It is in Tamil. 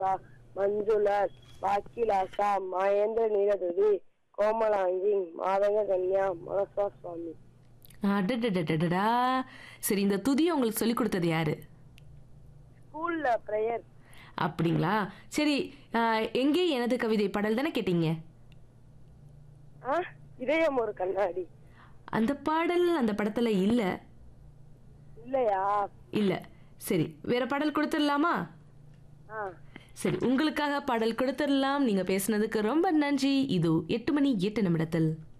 சா மஞ்சுளர் வாக்கிலாசா மகேந்திர நீலதுதி கோமலாங்கி மாதங்க கன்யா மனசா சுவாமி அடடடடடடா சரி இந்த துதியை உங்களுக்கு சொல்லி கொடுத்தது யாரு ஸ்கூல்ல பிரேயர் அப்படிங்களா சரி ஆ, எங்கே எனது கவிதை பாடல் தானே கேட்டீங்க ஆ இதயம் ஒரு கண்ணாடி அந்த பாடல் அந்த படத்துல இல்ல இல்லையா இல்ல சரி வேற பாடல் கொடுத்துடலாமா ஆ சரி உங்களுக்காக பாடல் கொடுத்துடலாம் நீங்க பேசுனதுக்கு ரொம்ப நன்றி இது எட்டு மணி எட்டு நிமிடத்தில்